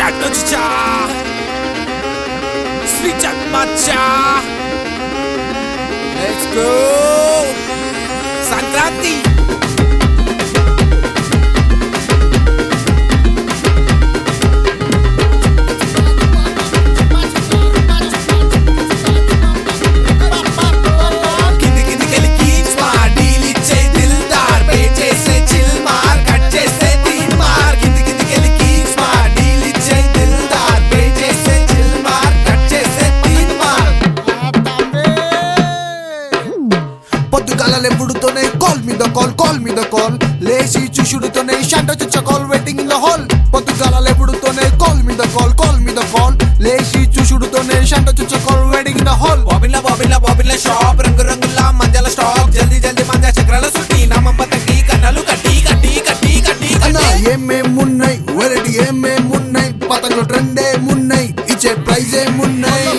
Shadow Cha Sweet Jack Matcha Let's go Sankranti కింది కిందికెళ్ళి కీచ్ మార్ డీల్ ఇచ్చే దిల్దార్ పే చేసే చిల్ మార్ కట్ చేసే తీన్ మార్ కింది కిందికెళ్ళి కీచ్ మార్ డీల్ ఇచ్చే దిల్దార్ పే చేసే చిల్ మార్ కట్ చేసే తీన్ మార్ పొద్దుగాలలే పుడుతూనే కాల్ మీద కాల్ కాల్ మీద కాల్ లేచి చూసుడుతోనే షంట చుచ్చ call waiting in the hall పొద్దుగాలలే పుడుతూనే కాల్ మీద కాల్ కాల్ మీద కాల్ లేచి చూసుడుతోనే షంట చుచ్చ call waiting in the hall బాబిల్లా బాబిల్లా బాబిల్లా షాప్ రంగు రంగుల మంజల స్టాక్ జల్దీ జల్దీ మంజ చక్రాల సుట్టి నమ్మ పతంగి కన్నలు కట్టి కట్టి కట్టి కట్టి అన్న కట్టి ఏమేమున్నాయి వెరైటీ ఏమేమున్నాయి పతంగులు ట్రెండే మున్నాయి ఇచ్చే ప్రైజ్ ఏమున్నాయి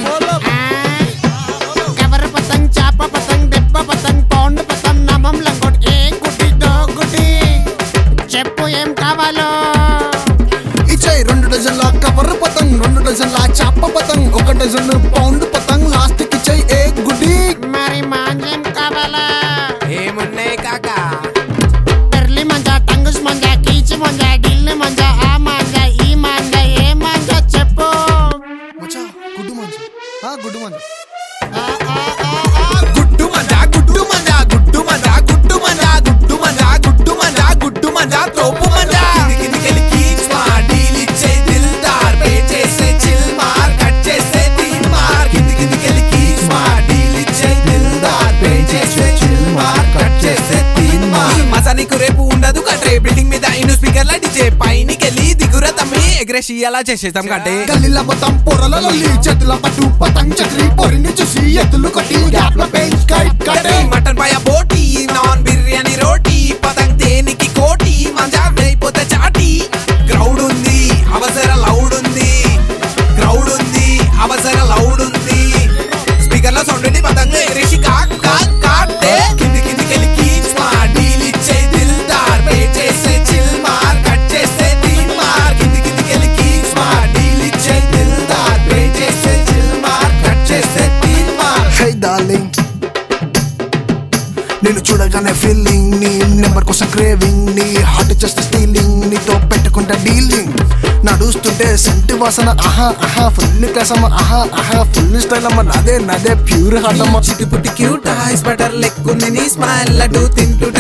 కవర్ పతంగ్ చాప పతంగ్ దెబ్బ పతంగ్ పౌండ్ పతంగ్ నమం లంగోట్ ఏ గుడ్డి దో గుడ్డి చెప్పు ఏం కావాలో ఇచ్చే రెండు డజన్ల కవర్ పతంగ్ రెండు డజన్ల చాప పతంగ్ ఒక డజన్ పౌండ్ పతంగ్ లాస్ట్ కి ఇచ్చే ఏ గుడ్డి మరి మాంజేం కావాలా ఏమున్నాయి కాకా పెర్లి మంజా టంగుస్ మంజా కీచి మంజా ఢిల్లీ మంజా ఆ మంజా ఈ మంజా ఏ మంజా చెప్పు మచ్చా గుడ్డు మంచి ఆ గుడ్డు మంచి ఆ, ఆ, ఆ, ఆ. గుడ్డు మంజా గుడ్డు మంజా గుడ్డు మంజా గుడ్డు మంజా గుడ్డు మంజా గుడ్డు మంజా గుడ్డు మంజా తోపు మంజా కింది కిందికెళ్ళి కీచ్ మార్ డీల్ ఇచ్చే దిల్దార్ పే చేసే చిల్ మార్ కట్ చేసే తీన్ మార్ కింది కిందికెళ్ళి కీచ్ మార్ డీల్ ఇచ్చే దిల్దార్ పే చేసే చిల్ మార్ కట్ చేసే తీన్ మార్ మసా నీకు రేపు ఉండదు కట్రే బిల్డింగ్ మీద ఇను స్పీకర్ల డిజే పైనికెళ్ళి దిగుర తమ్మి ఎగ్రెసి అలా చేసేస్తాం కట్టే గల్లీల మొత్తం పొరల లొల్లి చేతుల పట్టు పతంగ్ చక్రి పొరిని చూసి ఎత్తులు కొట్టి గ్యాప్ లో పెంచ్ కైట్ కట్టే మటన్ పాయ బోటి నాన్ బిర్యానీ రోటీ పతంగ్ దేనికి కోటి మంజా అయిపోతే చాటి క్రౌడ్ ఉంది అవసర లౌడ్ ఉంది క్రౌడ్ ఉంది అవసర లౌడ్ ఉంది స్పీకర్ లో సౌండ్ పతంగ్ ఎగిరేసి కాక్ కాక్ కాటే కింది కిందికెళ్ళి కీచ్ మార్ డీల్ ఇచ్చే దిల్దార్ పే చేసే చిల్ మార్ కట్ చేసే తీన్ మార్ కింది కిందికెళ్ళి కీచ్ మార్ డీల్ ఇచ్చే దిల్దార్ పే చేసే చిల్ మార్ కట్ చేసే తీన్ మార్ హే డార్లింగ్ నేను చూడగానే ఫీలింగ్ నీ నెంబర్ కోసం క్రేవింగ్ నీ హార్ట్ జస్ట్ స్టీలింగ్ నీతో పెట్టుకుంటా డీలింగ్ నడుస్తుంటే సెంటి వాసన ఆహా ఆహా ఫుల్ కసమ ఆహా ఆహా ఫుల్ స్టైల్ అమ్మ నాదే నాదే ప్యూర్ హార్ట్ అమ్మ చిటి పుట్టి క్యూట్ ఐస్ బటర్ లెక్కుంది నీ స్మైల్ లడ్డు తింటూ